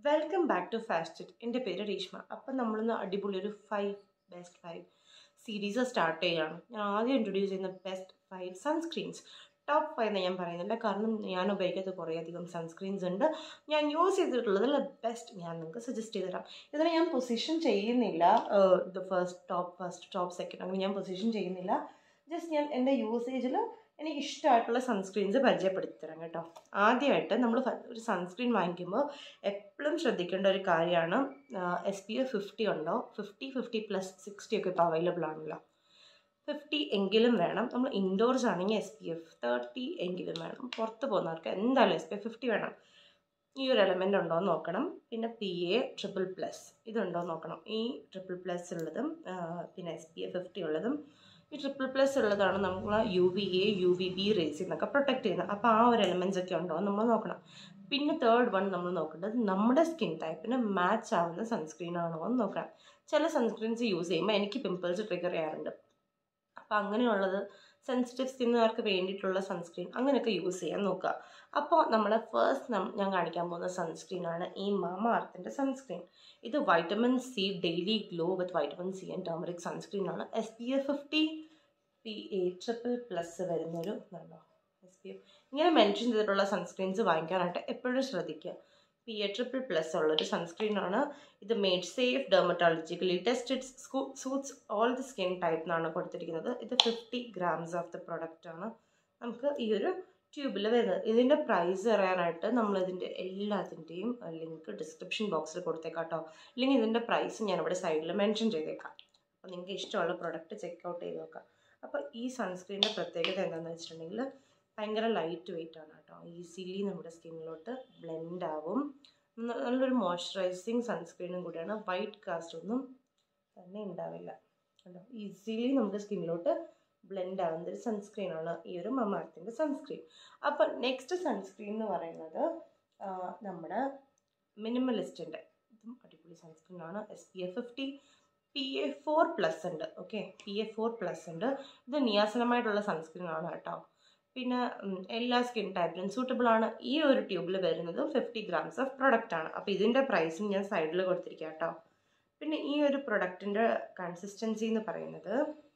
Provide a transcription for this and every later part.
welcome back to fast എൻ്റെ പേര് രേഷ്മ അപ്പം നമ്മളിന്ന് അടിപൊളി ഒരു five best five series start ചെയ്യുകയാണ് ഞാൻ ആദ്യം ഇൻട്രൊഡ്യൂസ് ചെയ്യുന്ന best five sunscreens top five എന്ന് ഞാൻ പറയുന്നില്ല കാരണം ഞാൻ ഉപയോഗിക്കാത്ത കുറേയധികം സൺസ്ക്രീൻസ് ഉണ്ട് ഞാൻ യൂസ് ചെയ്തിട്ടുള്ളതിൽ ബെസ്റ്റ് ഞാൻ നിങ്ങൾക്ക് സജസ്റ്റ് ചെയ്ത് തരാം ഇതിനെ ഞാൻ പൊസിഷൻ ചെയ്യുന്നില്ല the first top first top second അങ്ങനെ ഞാൻ പൊസിഷൻ ചെയ്യുന്നില്ല ജസ്റ്റ് ഞാൻ എൻ്റെ യൂസേജിൽ എനിക്ക് ഇഷ്ടമായിട്ടുള്ള സൺസ്ക്രീൻസ് പരിചയപ്പെടുത്തി തരാം കേട്ടോ ആദ്യമായിട്ട് നമ്മൾ ഒരു സൺസ്ക്രീൻ വാങ്ങിക്കുമ്പോൾ എപ്പോഴും ശ്രദ്ധിക്കേണ്ട ഒരു കാര്യമാണ് എസ് പി എഫ് ഫിഫ്റ്റി ഉണ്ടോ ഫിഫ്റ്റി ഫിഫ്റ്റി പ്ലസ് സിക്സ്റ്റി ഒക്കെ ഇപ്പോൾ അവൈലബിൾ ആണല്ലോ ഫിഫ്റ്റി എങ്കിലും വേണം നമ്മൾ ഇൻഡോർസ് ആണെങ്കിൽ എസ് പി എഫ് തേർട്ടി എങ്കിലും വേണം പുറത്ത് പോകുന്നവർക്ക് എന്തായാലും എസ് പി എഫ് ഫിഫ്റ്റി വേണം ഈ ഒരു എലമെൻ്റ് ഉണ്ടോ എന്ന് നോക്കണം പിന്നെ പി എ ട്രിപ്പിൾ പ്ലസ് ഇതുണ്ടോ എന്ന് നോക്കണം ഈ ട്രിപ്പിൾ പ്ലസ് ഉള്ളതും പിന്നെ എസ് പി എഫ് ഫിഫ്റ്റി ഉള്ളതും ഈ ട്രിപ്പിൾ പ്ലസ് ഉള്ളതാണ് നമ്മൾ U V A U V B റേസിൽ നിന്നൊക്കെ പ്രൊട്ടക്റ്റ് ചെയ്യുന്നത് അപ്പോൾ ആ ഒരു എലമെൻറ്റ്സ് ഒക്കെ ഉണ്ടോ എന്ന് നമ്മൾ നോക്കണം പിന്നെ തേർഡ് വൺ നമ്മൾ നോക്കേണ്ടത് നമ്മുടെ സ്കിൻ ടൈപ്പിന് മാച്ച് ആവുന്ന സൺസ്ക്രീൻ ആണോ എന്ന് നോക്കണം ചില സൺസ്ക്രീൻസ് യൂസ് ചെയ്യുമ്പോൾ എനിക്ക് പിമ്പിൾസ് ട്രിഗർ ചെയ്യാറുണ്ട് അപ്പോൾ അങ്ങനെയുള്ളത് സെൻസിറ്റീവ് സ്കിന്നുകാർക്ക് വേണ്ടിയിട്ടുള്ള സൺസ്ക്രീൻ അങ്ങനെയൊക്കെ യൂസ് ചെയ്യാൻ നോക്കുക അപ്പോൾ നമ്മൾ ഫസ്റ്റ് ഞാൻ കാണിക്കാൻ പോകുന്ന സൺസ്ക്രീനാണ് ഈ മാമ അർത്തിൻ്റെ സൺസ്ക്രീൻ ഇത് vitamin C daily glow with vitamin C and turmeric sunscreen ആണ് S P F fifty P A triple plus വരുന്നൊരു ഇതുണ്ടോ എസ് പി എഫ് ഇങ്ങനെ മെൻഷൻ ചെയ്തിട്ടുള്ള സൺസ്ക്രീൻസ് വാങ്ങിക്കാനായിട്ട് എപ്പോഴും ശ്രദ്ധിക്കുക പി എ ട്രിപ്പിൾ പ്ലസ് ഉള്ളൊരു സൺസ്ക്രീനാണ് ഇത് made safe dermatologically tested suits all the skin type എന്നാണ് കൊടുത്തിരിക്കുന്നത് ഇത് fifty grams of the product ആണ് നമുക്ക് ഈ ഒരു ട്യൂബിൽ വരുന്നത് ഇതിൻ്റെ പ്രൈസ് അറിയാനായിട്ട് നമ്മളിതിൻ്റെ എല്ലാത്തിൻ്റെയും ലിങ്ക് ഡിസ്ക്രിപ്ഷൻ ബോക്സിൽ കൊടുത്തേക്കാം കേട്ടോ അല്ലെങ്കിൽ ഇതിൻ്റെ പ്രൈസ് ഞാനിവിടെ സൈഡിൽ മെൻഷൻ ചെയ്തേക്കാം അപ്പോൾ നിങ്ങൾക്ക് ഇഷ്ടമുള്ള പ്രൊഡക്റ്റ് ചെക്ക് ഔട്ട് ചെയ്ത് നോക്കാം അപ്പോൾ ഈ സൺസ്ക്രീനിൻ്റെ പ്രത്യേകത എന്താണെന്ന് വെച്ചിട്ടുണ്ടെങ്കിൽ ഭയങ്കര ലൈറ്റ് വെയിറ്റ് ആണ് കേട്ടോ ഈസിലി നമ്മുടെ സ്കിന്നിലോട്ട് ബ്ലെൻഡ് ആവും നല്ലൊരു മോയ്സ്ചറൈസിങ് സൺസ്ക്രീനും കൂടിയാണ് വൈറ്റ് കാസ്റ്റ് ഒന്നും തന്നെ ഉണ്ടാവില്ല കണ്ടോ ഈസിലി നമ്മുടെ സ്കിന്നിലോട്ട് ബ്ലെൻഡ് ആവുന്ന ഒരു സൺസ്ക്രീനാണ് ഈ ഒരു മമാർത്തിൻ്റെ സൺസ്ക്രീൻ അപ്പോൾ നെക്സ്റ്റ് സൺസ്ക്രീൻ എന്ന് പറയുന്നത് നമ്മുടെ മിനിമലിസ്റ്റിൻ്റെ ഇതും അടിപൊളി സൺസ്ക്രീനാണ് S P F fifty P A four plus ഉണ്ട് okay P A four plus ഉണ്ട് ഇത് നിയാസനമായിട്ടുള്ള സൺസ്ക്രീനാണ് കേട്ടോ പിന്നെ എല്ലാ സ്കിൻ ടൈപ്പിനും സൂട്ടബിൾ ആണ് ഈ ഒരു ട്യൂബിൽ വരുന്നത് ഫിഫ്റ്റി ഗ്രാംസ് ഓഫ് പ്രൊഡക്റ്റ് ആണ് അപ്പോൾ ഇതിൻ്റെ പ്രൈസും ഞാൻ സൈഡിൽ കൊടുത്തിരിക്കുക കേട്ടോ പിന്നെ ഈ ഒരു പ്രൊഡക്റ്റിൻ്റെ കൺസിസ്റ്റൻസി എന്ന് പറയുന്നത്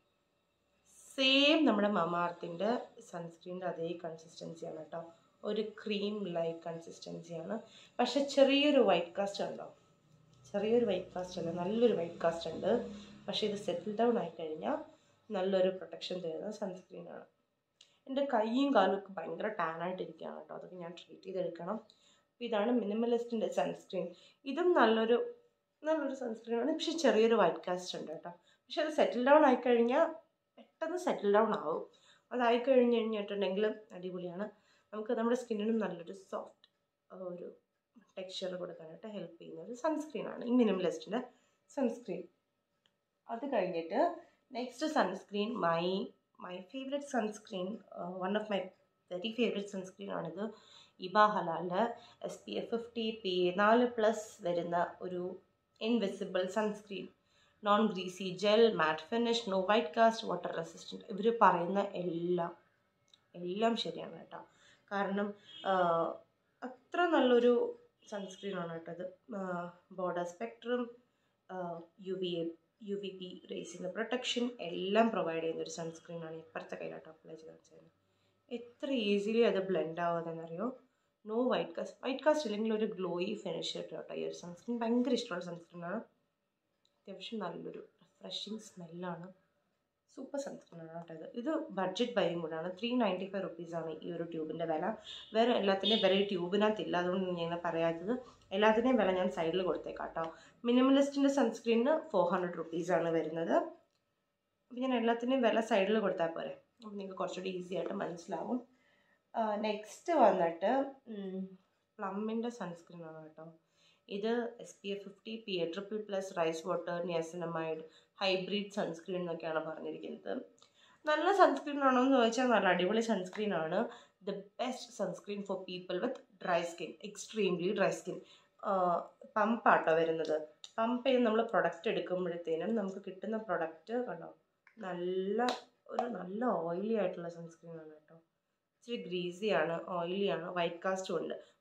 സെയിം നമ്മുടെ മമാർത്തിൻ്റെ സൺസ്ക്രീനിൻ്റെ അതേ കൺസിസ്റ്റൻസിയാണ് കേട്ടോ ഒരു ക്രീം ലൈക്ക് കൺസിസ്റ്റൻസിയാണ് പക്ഷെ ചെറിയൊരു വൈറ്റ് കാസ്റ്റ് ഉണ്ടോ ചെറിയൊരു വൈറ്റ് കാസ്റ്റ് അല്ല നല്ലൊരു വൈറ്റ് കാസ്റ്റ് ഉണ്ട് പക്ഷേ ഇത് സെറ്റിൽ ഡൗൺ ആയി കഴിഞ്ഞാൽ നല്ലൊരു പ്രൊട്ടക്ഷൻ തരുന്ന സൺസ്ക്രീനാണ് എൻ്റെ കൈയും കാലും ഒക്കെ ഭയങ്കര ടാനായിട്ടിരിക്കുകയാണ് കേട്ടോ അതൊക്കെ ഞാൻ ട്രീറ്റ് ചെയ്തെടുക്കണം അപ്പോൾ ഇതാണ് മിനിമലിസ്റ്റിൻ്റെ സൺസ്ക്രീൻ ഇതും നല്ലൊരു നല്ലൊരു സൺസ്ക്രീനാണ് പക്ഷെ ചെറിയൊരു വൈറ്റ് കാസ്റ്റ് ഉണ്ട് കേട്ടോ പക്ഷെ അത് സെറ്റിൽ ഡൗൺ ആയിക്കഴിഞ്ഞാൽ പെട്ടെന്ന് സെറ്റിൽ ഡൗൺ ആവും അതായി കഴിഞ്ഞ് കഴിഞ്ഞിട്ടുണ്ടെങ്കിൽ അടിപൊളിയാണ് നമുക്ക് നമ്മുടെ സ്കിന്നിനും നല്ലൊരു സോഫ്റ്റ് ഒരു ടെക്സ്ചർ കൊടുക്കാനായിട്ട് ഹെൽപ്പ് ചെയ്യുന്ന ഒരു സൺസ്ക്രീനാണ് ഈ മിനിമലിസ്റ്റിൻ്റെ സൺസ്ക്രീൻ അത് കഴിഞ്ഞിട്ട് next sunscreen my my favourite sunscreen one of my very favourite sunscreen ആണിത് ഇബ ഹലാലിൻ്റെ S P F fifty P നാല് പ്ലസ് വരുന്ന ഒരു invisible sunscreen non greasy gel matte finish no white cast water resistant ഇവർ പറയുന്ന എല്ലാം എല്ലാം ശരിയാണ് കേട്ടോ കാരണം അത്ര നല്ലൊരു സൺസ്ക്രീനാണ് കേട്ടോ ഇത് broad spectrum U V A U V B റേസിൻ്റെ പ്രൊട്ടക്ഷൻ എല്ലാം പ്രൊവൈഡ് ചെയ്യുന്ന ഒരു സൺസ്ക്രീനാണ് ഇപ്പുറത്തെ കയ്യിലോട്ട് അപ്ലൈ ചെയ്ത് വെച്ചത് എത്ര ഈസിലി അത് ബ്ലെൻഡ് ആവാതെന്നറിയോ no white cast white cast ഇല്ലെങ്കിൽ ഒരു ഗ്ലോയി ഫിനിഷ് കിട്ടും കേട്ടോ ഈ ഒരു സൺസ്ക്രീൻ ഭയങ്കര ഇഷ്ടമുള്ള സൺസ്ക്രീനാണ് അത്യാവശ്യം നല്ലൊരു റിഫ്രഷിങ് സ്മെല്ലാണ് സൂപ്പർ സൺസ്ക്രീനാണ് കേട്ടോ ഇത് ഇത് ബഡ്ജറ്റ് ബൈയും കൂടാണ് ത്രീ നയൻറ്റി ഫൈവ് റുപ്പീസാണ് ഈ ഒരു ട്യൂബിൻ്റെ വില വേറെ എല്ലാത്തിൻ്റെയും വില ഈ ട്യൂബിനകത്തില്ല അതുകൊണ്ട് ഞാൻ ഇങ്ങനെ പറയാത്തത് എല്ലാത്തിൻ്റെയും വില ഞാൻ സൈഡിൽ കൊടുത്തേക്കാം കേട്ടോ മിനിമലിസ്റ്റിൻ്റെ സൺസ്ക്രീനിന് ഫോർ ഹൺഡ്രഡ് റുപ്പീസാണ് വരുന്നത് അപ്പോൾ ഞാൻ എല്ലാത്തിൻ്റെയും വില സൈഡിൽ കൊടുത്താൽ പോരെ അപ്പോൾ നിങ്ങൾക്ക് കുറച്ചുകൂടി ഈസി ആയിട്ട് മനസ്സിലാവും നെക്സ്റ്റ് വന്നിട്ട് പ്ലമ്മിൻ്റെ സൺസ്ക്രീനാണ് കേട്ടോ ഇത് S P F fifty P A triple plus rice water niacinamide hybrid sunscreen എന്നൊക്കെയാണ് പറഞ്ഞിരിക്കുന്നത് നല്ല സൺസ്ക്രീൻ ആണോ എന്ന് ചോദിച്ചാൽ നല്ല അടിപൊളി സൺസ്ക്രീൻ ആണ് the best sunscreen for people with dry skin extremely dry skin പമ്പാട്ടോ വരുന്നത് പമ്പ് ചെയ്ത് നമ്മൾ പ്രൊഡക്റ്റ് എടുക്കുമ്പോഴത്തേനും നമുക്ക് കിട്ടുന്ന പ്രൊഡക്റ്റ് കണ്ടോ നല്ല ഒരു നല്ല ഓയിലി ആയിട്ടുള്ള സൺസ്ക്രീൻ ആണ് കേട്ടോ ഇച്ചിരി ഗ്രീസിയാണ് ഓയിലിയാണ് വൈറ്റ് കാസ്റ്റും ഉണ്ട്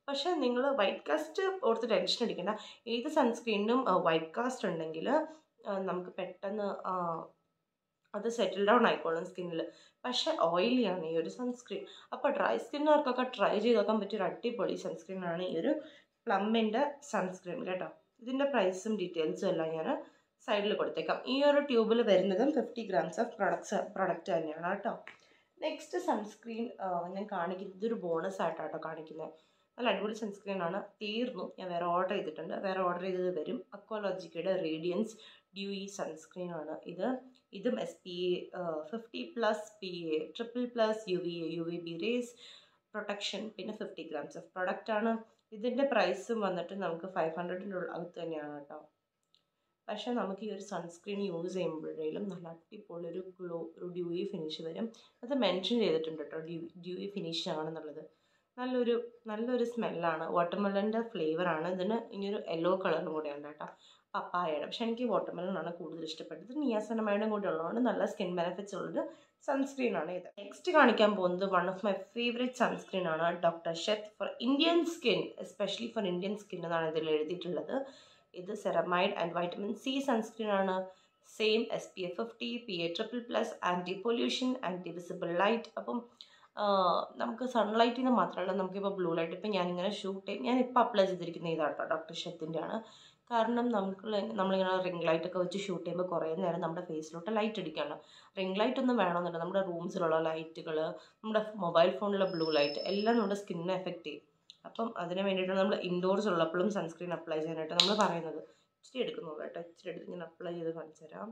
പക്ഷേ നിങ്ങൾ വൈറ്റ് കാസ്റ്റ് ഓർത്ത് ടെൻഷൻ അടിക്കേണ്ട ഏത് സൺസ്ക്രീനിനും വൈറ്റ് കാസ്റ്റ് ഉണ്ടെങ്കിൽ നമുക്ക് പെട്ടെന്ന് ആ, അത് സെറ്റിൽ ഡൗൺ ആയിക്കോളും സ്കിന്നിൽ പക്ഷേ ഓയിലിയാണ് ഈ ഒരു സൺസ്ക്രീൻ അപ്പോൾ ഡ്രൈ സ്കിന്നുകാർക്കൊക്കെ ട്രൈ ചെയ്ത് നോക്കാൻ പറ്റിയ ഒരു അടിപൊളി സൺസ്ക്രീനാണ് ഈ ഒരു പ്ലമ്മിൻ്റെ സൺസ്ക്രീൻ കേട്ടോ ഇതിൻ്റെ പ്രൈസും ഡീറ്റെയിൽസും എല്ലാം ഞാൻ സൈഡിൽ കൊടുത്തേക്കാം ഈ ഒരു ട്യൂബിൽ വരുന്നതും fifty grams of products product തന്നെയാണ് കേട്ടോ നെക്സ്റ്റ് സൺസ്ക്രീൻ ഞാൻ കാണിക്കുന്നത് ഇതൊരു ബോണസ് ആയിട്ടാണ് കേട്ടോ കാണിക്കുന്നത് നല്ല അടിപൊളി സൺസ്ക്രീൻ ആണ് തീർന്നു ഞാൻ വേറെ ഓർഡർ ചെയ്തിട്ടുണ്ട് വേറെ ഓർഡർ ചെയ്തത് വരും അക്വാലോജിക്കയുടെ റേഡിയൻസ് ഡ്യൂ ഈ സൺസ്ക്രീൻ ആണ് ഇത് ഇതും S P A fifty plus P A triple plus U V A U V B rays protection പിന്നെ ഫിഫ്റ്റി ഗ്രാംസ് ഓഫ് പ്രൊഡക്റ്റ് ആണ് ഇതിൻ്റെ പ്രൈസും വന്നിട്ട് നമുക്ക് ഫൈവ് ഹൺഡ്രഡിൻ്റെ അകത്ത് തന്നെയാണ് കേട്ടോ പക്ഷേ നമുക്ക് ഈ ഒരു സൺസ്ക്രീൻ യൂസ് ചെയ്യുമ്പോഴേലും നല്ല അടിപൊളി ഒരു ഗ്ലോ ഒരു ഡ്യൂയി ഫിനിഷ് വരും അത് മെൻഷൻ ചെയ്തിട്ടുണ്ട് കേട്ടോ ഡ്യൂ ഡ്യൂയി ഫിനിഷ് ആണെന്നുള്ളത് നല്ലൊരു നല്ലൊരു സ്മെല്ലാണ് വാട്ടർമെലൻ്റെ ഫ്ലേവറാണ് ഇതിന് ഇനിയൊരു യെല്ലോ കളറും കൂടെ ഉണ്ട് കേട്ടോ പപ്പായയുടെ പക്ഷെ എനിക്ക് വാട്ടർമെലൺ ആണ് കൂടുതൽ ഇഷ്ടപ്പെട്ടത് നിയാസനമൈഡും കൂടെ ഉള്ളതുകൊണ്ട് നല്ല സ്കിൻ ബെനിഫിറ്റ്സ് ഉള്ളൊരു സൺസ്ക്രീൻ ആണ് ഇത് നെക്സ്റ്റ് കാണിക്കാൻ പോകുന്നത് one of my favourite sunscreen ആണ് doctor Sheth for Indian skin especially for Indian skin എന്നാണ് ഇതിൽ എഴുതിയിട്ടുള്ളത് ഇത് ceramide and vitamin C sunscreen ആണ് same S P F fifty P A triple plus anti pollution anti visible light അപ്പം ആ, നമുക്ക് സൺലൈറ്റിൽ നിന്ന് മാത്രമല്ല നമുക്കിപ്പോൾ ബ്ലൂ ലൈറ്റ് ഇപ്പം ഞാനിങ്ങനെ ഷൂട്ട് ചെയ്യും ഞാൻ ഇപ്പോൾ അപ്ലൈ ചെയ്തിരിക്കുന്ന ഇതാട്ടോ ഡോക്ടർ ഷെത്തിൻ്റെ ആണ് കാരണം നമുക്ക് നമ്മളിങ്ങനെ റിംഗ് ലൈറ്റ് ഒക്കെ വെച്ച് ഷൂട്ട് ചെയ്യുമ്പോൾ കുറേ നേരം നമ്മുടെ ഫേസിലോട്ട് ലൈറ്റ് അടിക്കാണ് റിംഗ് ലൈറ്റ് ഒന്നും വേണമെന്നില്ല നമ്മുടെ റൂംസിലുള്ള ലൈറ്റുകൾ നമ്മുടെ മൊബൈൽ ഫോണിലെ ബ്ലൂ ലൈറ്റ് എല്ലാം നമ്മുടെ സ്കിന്നിനെ എഫക്റ്റ് ചെയ്യും അപ്പം അതിന് വേണ്ടിയിട്ടാണ് നമ്മൾ ഇൻഡോർസ് ഉള്ളപ്പോഴും സൺസ്ക്രീൻ അപ്ലൈ ചെയ്യാനായിട്ട് നമ്മൾ പറയുന്നത് ഇച്ചിരി എടുക്കുന്നുള്ളൂ കേട്ടോ ഇച്ചിരി എടുത്ത് ഞാൻ അപ്ലൈ ചെയ്ത് കാണിച്ചു തരാം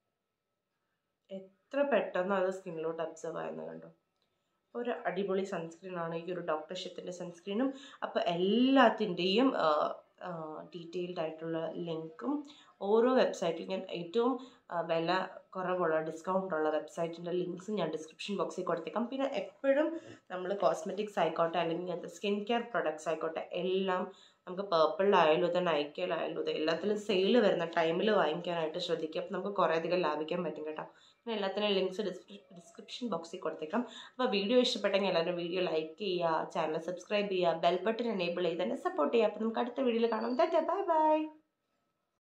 എത്ര പെട്ടെന്ന് അത് സ്കിന്നിലോട്ട് അബ്സർവ് ആയെന്ന് കണ്ടോ ഒരു അടിപൊളി സൺസ്ക്രീൻ ആണ് ഈ ഒരു ഡോക്ടർ ഷെത്തിൻ്റെ സൺസ്ക്രീനും അപ്പോൾ എല്ലാത്തിൻ്റെയും ഡീറ്റെയിൽഡ് ആയിട്ടുള്ള ലിങ്കും ഓരോ വെബ്സൈറ്റിൽ ഞാൻ ഏറ്റവും ആ, വില കുറവുള്ള ഡിസ്കൗണ്ട് ഉള്ള വെബ്സൈറ്റിൻ്റെ ലിങ്ക്സും ഞാൻ ഡിസ്ക്രിപ്ഷൻ ബോക്സിൽ കൊടുത്തേക്കാം പിന്നെ എപ്പോഴും നമ്മൾ കോസ്മെറ്റിക്സ് ആയിക്കോട്ടെ അല്ലെങ്കിൽ സ്കിൻ കെയർ പ്രൊഡക്ട്സ് ആയിക്കോട്ടെ എല്ലാം നമുക്ക് പേർപ്പിളിലായാലും ഇത് നൈക്കയിലായാലും ഇത് എല്ലാത്തിലും സെയിൽ വരുന്ന ടൈമിൽ വാങ്ങിക്കാനായിട്ട് ശ്രദ്ധിക്കുക അപ്പോൾ നമുക്ക് കുറേ അധികം ലാഭിക്കാൻ പറ്റും കേട്ടോ പിന്നെ എല്ലാത്തിനും ലിങ്ക്സ് ഡിസ്ക്രിപ്ഷൻ ബോക്സിൽ കൊടുത്തേക്കാം അപ്പോൾ വീഡിയോ ഇഷ്ടപ്പെട്ടെങ്കിൽ എല്ലാവരും വീഡിയോ ലൈക്ക് ചെയ്യുക ചാനൽ സബ്സ്ക്രൈബ് ചെയ്യുക ബെൽ ബട്ടൺ എനേബിൾ ചെയ്ത് തന്നെ സപ്പോർട്ട് ചെയ്യുക അപ്പോൾ നമുക്ക് അടുത്ത വീഡിയോയിൽ കാണാം ബൈ ബൈ